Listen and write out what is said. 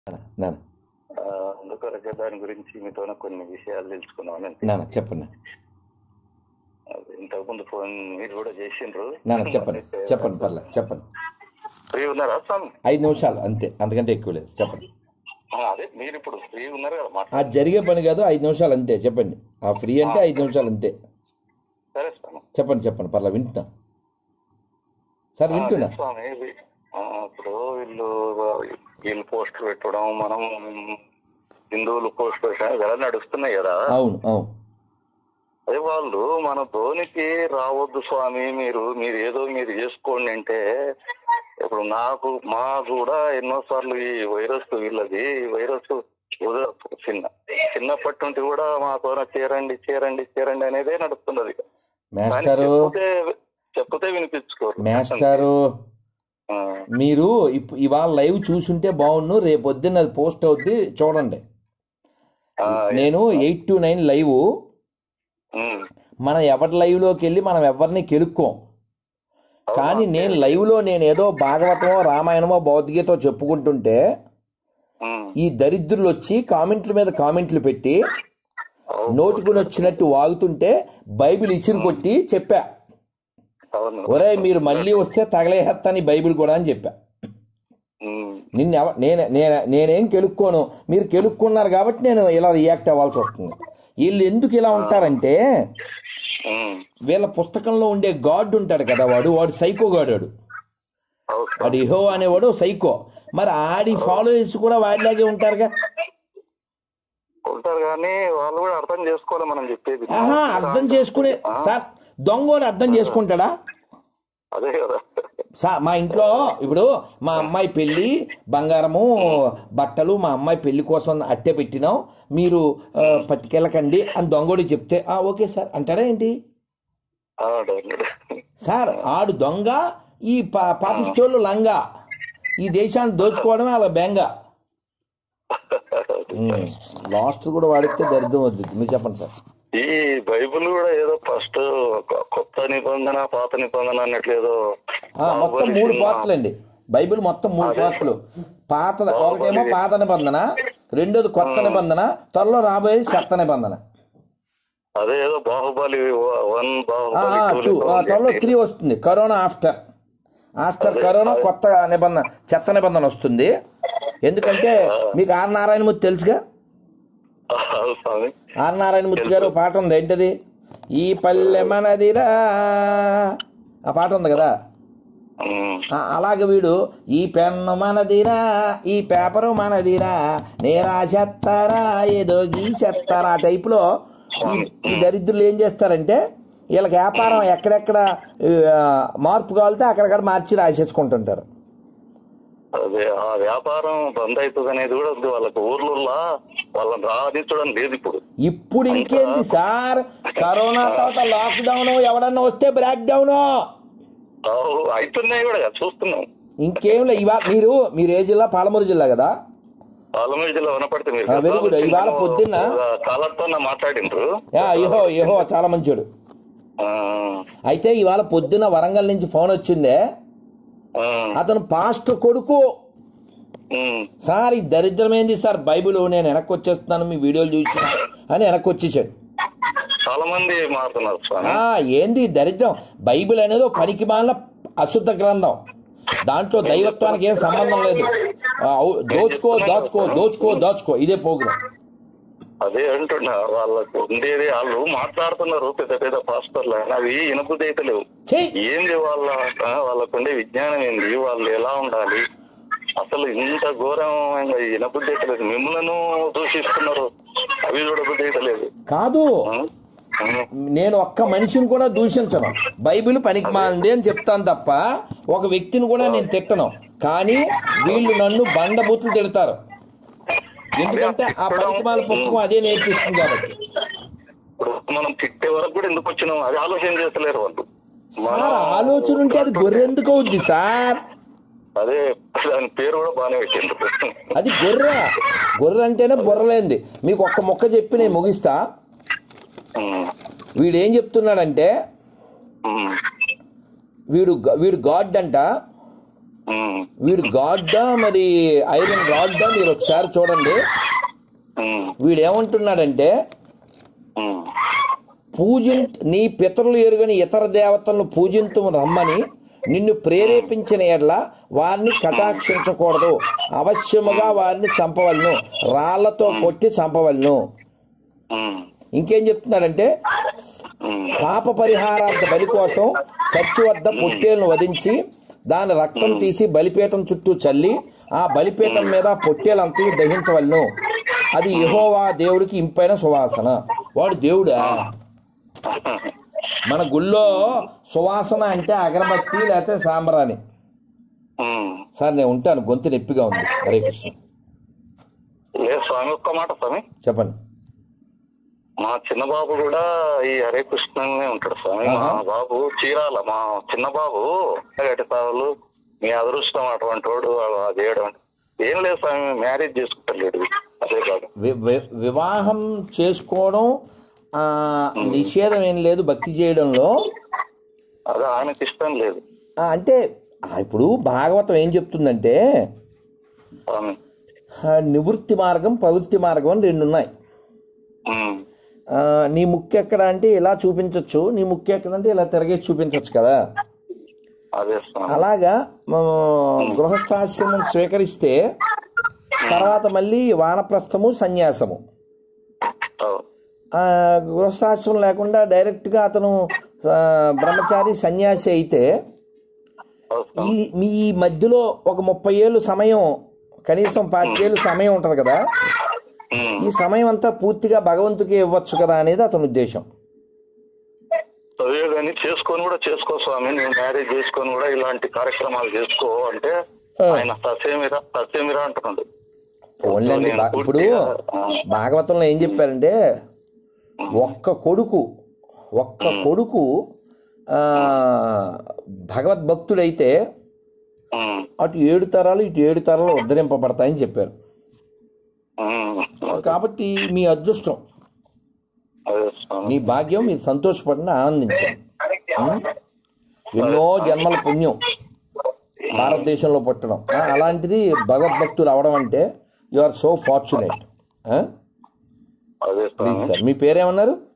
నాన్న ఆ, అందుకొరకే దాని గురించి మీతో కొన్ని విషయాలు తెలుసుకున్నామని అంతే. నాన్న చెప్పండి అది ఇంతకుముందు ఫోన్ మీరు కూడా చేసిండ్రు నాన్న చెప్పండి చెప్పండి పర్లేదు చెప్పండి ఫ్రీ ఉన్నారా స్వామి ఐదు నిమిషాలు అంతే అంతకంటే ఎక్కువ లేదు చెప్పండి ఆ, అదే మీరు ఇప్పుడు ఫ్రీ ఉన్నారు కదా మాట ఆ జరిగే పని కాదు ఐదు నిమిషాలు అంతే చెప్పండి ఆ ఫ్రీ అంటే ఐదు నిమిషాలు అంతే సరే స్వామి చెప్పండి చెప్పండి పర్లేదు వింటున్నా సార్ వింటున్నా అదే స్వామి ఇది, ఆ, ఇప్పుడు వీళ్ళు వీళ్ళు పోస్టులు పెట్టడం మనం హిందువులు పోస్ట్ పెట్టడం ఇలా నడుస్తున్నాయి కదా అవును అవును అదే వాళ్ళు మన ధోనికి రావద్దు స్వామి మీరు మీరు ఏదో మీరు చేసుకోండి అంటే ఇప్పుడు నాకు మా కూడా ఎన్నోసార్లు ఈ వైరస్ వీళ్ళది ఈ వైరస్ ఉద- చిన్న చిన్నప్పటి నుండి కూడా మాతో చేరండి చేరండి చేరండి అనేదే నడుస్తున్నది కానీ మాస్టారు చెప్తే చెప్తే వినిపించుకోరు మాస్టారు ఆ, మీరు ఇప్పు- ఇవాళ లైవ్ చూసుంటే బాగుండు రేపు పొద్దున్న అది పోస్ట్ అవుద్ది చూడండి ఆ, నేను ఎయిట్ టు నైన్ లైవ్ ఉమ్, మనం ఎవరి లైవ్లోకి వెళ్ళి మనం ఎవరిని కెలుక్కోం కానీ నేను లైవ్లో నేను ఏదో భాగవతమో రామాయణమో భౌతికతో చెప్పుకుంటుంటే ఉమ్, ఈ దరిద్రులు వచ్చి కామెంట్ల మీద కామెంట్లు పెట్టి అవును, నోటుకుని వచ్చినట్టు వాగుతుంటే బైబిల్ ఇసిరు కొట్టి చెప్పా అవును ఒరే మీరు మళ్ళీ వస్తే తగలేహత్తని బైబిల్ కూడా అని చెప్పా ఉమ్, నిన్ను ఎవ నేను నేను నేనేం కెలుక్కోను మీరు కెలుక్కున్నారు కాబట్టి నేను ఇలా రియాక్ట్ అవ్వాల్సి వస్తుంది వీళ్ళు ఎందుకు ఇలా ఉంటారంటే ఉమ్, వీళ్ళ పుస్తకంలో ఉండే గాడ్ ఉంటాడు కదా వాడు వాడు సైకో గాడు వాడు అవును వాడు ఇహో అనేవాడు సైకో మరి ఆడి ఫాలోయర్స్ కూడా వాడిలాగే ఉంటారుగా ఉంటారు కానీ వాళ్ళు కూడా అర్థం చేసుకోవాలి మనం చెప్పేది ఆహా అర్థం చేసుకునే సార్ దొంగోడు అర్థం చేసుకుంటాడా అదే కదా సా మా ఇంట్లో ఇప్పుడు మా అమ్మాయి పెళ్లి బంగారము బట్టలు మా అమ్మాయి పెళ్లి కోసం అట్టె పెట్టినాం మీరు ఆ, పట్టుకెళ్ళకండి అని దొంగోడి చెప్తే ఆ ఓకే సార్ అంటాడా ఏంటి ఆ, అవును. సార్ ఆడు దొంగ ఈ పా పాపిస్టోళ్ళు లంగా ఈ దేశాన్ని దోచుకోవడమే అలా బెంగ లాస్ట్ కూడా వాడితే దరిద్రం వద్దు మీరు చెప్పండి సార్ ఈ బైబిల్ కూడా ఏదో ఫస్ట్ కొత్త నిబంధన పాత నిబంధన అన్నట్లు ఏదో ఆ, మొత్తం మూడు పార్ట్లు అండి బైబిల్ మొత్తం మూడు పార్ట్లు పాత ఒకటేమో పాత నిబంధన రెండోది కొత్త నిబంధన త్వరలో రాబోయేది చెత్త నిబంధన అదే ఏదో బాహుబలి వన్ ఆ, బాహుబలి ఆ, two టూ ఆ, త్వరలో నిబంధన త్రీ వస్తుంది కరోనా ఆఫ్టర్ ఆఫ్టర్ కరోనా కొత్త నిబంధన చెత్త నిబంధన వస్తుంది ఎందుకంటే మీకు ఆర్ నారాయణమూర్తి తెలుసుగా అవును స్వామి ఆర్ నారాయణమూర్తి గారు ఓ పాట ఉంది ఏంటది ఈ పల్లె మనదిరా ఆ పాట ఉంది కదా ఉమ్, ఆ, అలాగే వీడు ఈ పెన్ను మనదిరా ఈ పేపరు మనదిరా నేరా చెత్తారా ఏదో గీచెత్తారా ఆ టైపులో ఈ ఈ దరిద్రులు ఏం చేస్తారంటే వీళ్ళకి వ్యాపారం ఎక్కడెక్కడ ఆ, మార్పు కావాలితే అక్కడక్కడ మార్చి రాసేసుకుంటుంటారు అదే ఆ వ్యాపారం బంద్ అవుతుంది అనేది కూడా ఉంది వాళ్ళకి ఊర్లలో వాళ్ళని రాణించడం లేదు ఇప్పుడు ఇప్పుడు ఇంకేంది సార్ కరోనా తర్వాత లాక్డౌన్ ఎవడన్నా వస్తే బ్రేక్ డౌన్ అవు, అవుతున్నాయి కూడా కదా, చూస్తున్నాం ఇంకేం లే ఇవాళ మీరు మీరు ఏ జిల్లా పాలమూరు జిల్లా కదా పాలమూరు జిల్లా వినపడితే మీరు ఆ, very good. ఇవాళ పొద్దున్న- కాలర్తో మాట్లాడిండ్రు యా, ఏహో ఏహో చాలా మంచోడు ఆ, అయితే ఇవాళ పొద్దున వరంగల్ నుంచి ఫోన్ వచ్చిందే ఆ, అతను పాస్టర్ కొడుకు ఉమ్, సార్ ఈ దరిద్రమైంది సార్ బైబిల్ నేను వెనక్కి వచ్చేస్తున్నాను మీ వీడియోలు చూసి అని వెనక్కి వచ్చేసాడు చాలా మంది మారుతున్నారు స్వామి ఆ, ఏంది ఈ దరిద్రం బైబిల్ అనేది ఒక పనికి మాలిన అశుద్ధ గ్రంథం దాంట్లో దైవత్వానికి ఏం సంబంధం లేదు ఆ, అవు- దోచుకో దాచుకో దోచుకో దాచుకో ఇదే ప్రోగ్రాం అదే అంటున్నా వాళ్ళకు ఉండేది వాళ్ళు మాట్లాడుతున్నారు పెద్ద పెద్ద పాస్టర్లు అయినా అవి ఇనబుద్ధి అయితే లేవు చెయ్యి ఏంది వాళ్ళ ఆ, వాళ్ళకు ఉండే విజ్ఞానం ఏంది వాళ్ళు ఎలా ఉండాలి అసలు ఇంత ఘోరమైన ఇనబుద్ధి అయితే లేదు మిమ్మల్ని దూషిస్తున్నారు అవి చూడబుద్ధి అయితే లేదు కాదు ఆ? ఆ, నేను ఒక్క మనిషిని కూడా దూషించను బైబిల్ పనికి మాలింది అని చెప్తాను తప్ప ఒక వ్యక్తిని కూడా నేను తిట్టను కానీ వీళ్ళు నన్ను బండబూతులు తిడతారు ఎందుకంటే ఆ పనికి మాల పుస్తకం అదే నేర్పిస్తుంది కాబట్టి ఇప్పుడు మనం తిట్టే వరకు కూడా ఎందుకు వచ్చినాం అది ఆలోచన చేస్తలేరు వాళ్ళు సార్ ఆలోచన ఉంటే అది గొర్రెందుకు అవుద్ది సార్ అదే దాని పేరు కూడా బాగానే పెట్టిండ్రు అది గొర్రె గొర్రె అంటేనే బుర్రలేంది మీకు ఒక్క మొక్క చెప్పి నేను ముగిస్తా ఉమ్, వీడు ఏం చెప్తున్నాడంటే ఉమ్, వీడు గ- వీడు గాడ్ అంట ఉమ్, వీడు గాడ్డా మరి ఐరన్ రాడ్డా మీరు ఒకసారి చూడండి ఉమ్, వీడు ఏమంటున్నాడంటే ఉమ్, పూజిం నీ పితరులు ఎరుగని ఇతర దేవతలను పూజించు రమ్మని నిన్ను ప్రేరేపించిన ఎడ్ల వారిని కటాక్షించకూడదు అవశ్యముగా వారిని చంపవలను రాళ్లతో కొట్టి చంపవలను ఉమ్, ఇంకేం చెప్తున్నాడంటే ఉమ్, పాప పరిహారార్థ బలి కోసం చర్చి వద్ద పొట్టేలను వధించి దాని రక్తం తీసి బలిపీఠం చుట్టూ చల్లి ఆ బలిపీఠం మీద పొట్టేలంతా దహించవలను అది యెహోవా దేవుడికి ఇంపైన సువాసన వాడు దేవుడా మన గుళ్ళో సువాసన అంటే అగరబత్తి లేకపోతే సాంబ్రాణి ఉమ్. సార్ నేను ఉంటాను గొంతు నొప్పిగా ఉంది హరే కృష్ణ లేదు స్వామి ఒక్క మాట స్వామి చెప్పండి మా చిన్న బాబు కూడా ఈ హరే కృష్ణనే ఉంటాడు స్వామి మా ఆహా. బాబు చీరాల మా చిన్న బాబు గట్టి సాగులు మీ అదృష్టం అటువంటి వాడు వాడు అది చేయడం ఏం లేదు స్వామి మ్యారేజ్ చేసుకుంటలేడు అదే బాబు వి- వి- వివాహం చేసుకోవడం ఆ, నిషేధం ఏం లేదు భక్తి చేయడంలో అదే ఆయనకి ఇష్టం లేదు ఆ, అంటే ఆ, ఇప్పుడు భాగవతం ఏం చెప్తుందంటే స్వామి ఆ, నివృత్తి మార్గం ప్రవృత్తి మార్గం అని రెండు ఉన్నాయి ఉమ్, ఆ, నీ ముక్కు ఎక్కడ అంటే ఇలా చూపించవచ్చు నీ ముక్కు ఎక్కడంటే ఇలా తిరగేసి చూపించవచ్చు కదా అదే స్వామి అలాగా మనం గృహస్థాశ్రమం స్వీకరిస్తే తర్వాత మళ్ళీ వానప్రస్థము సన్యాసము అవును. ఆ, గృహస్థాశ్రమం లేకుండా డైరెక్ట్గా అతను ఆ, బ్రహ్మచారి సన్యాసి అయితే అవును ఈ స్వామి. మీ మధ్యలో ఒక ముప్పై ఏళ్ళు సమయం కనీసం పాతికేళ్ళు సమయం ఉంటుంది కదా ఉమ్, ఈ సమయం అంతా పూర్తిగా భగవంతుకే ఇవ్వచ్చు కదా అనేది అతని ఉద్దేశం చదివే కానీ చేసుకొని కూడా చేసుకో స్వామి నేను మ్యారేజ్ చేసుకొని కూడా ఇలాంటి కార్యక్రమాలు చేసుకో అంటే ఆ. ఆయన ససేమిరా ససేమిరా అంటున్నాడు పోన్లేండి నేను బా- ఇప్పుడు పూర్తిగా, ఆ, భాగవతంలో ఏం చెప్పారంటే ఒక్క కొడుకు ఒక్క కొడుకు ఆ, భగవద్భక్తుడైతే ఉమ్, అటు ఏడు తరాలు ఇటు ఏడు తరాలు ఉద్ధరింపబడతాయని చెప్పారు ఉమ్, కాబట్టి మీ అదృష్టం అదే స్వామి మీ భాగ్యం మీరు సంతోషపడిన ఆనందించండి ఉం? ఎన్నో జన్మల పుణ్యం భారతదేశంలో పుట్టడం ఆ, అలాంటిది భగవద్భక్తులు అవడం అంటే యు ఆర్ సో ఫార్చునేట్ అదే ప్లీజ్ స్వామి సార్ మీ పేరేమన్నారు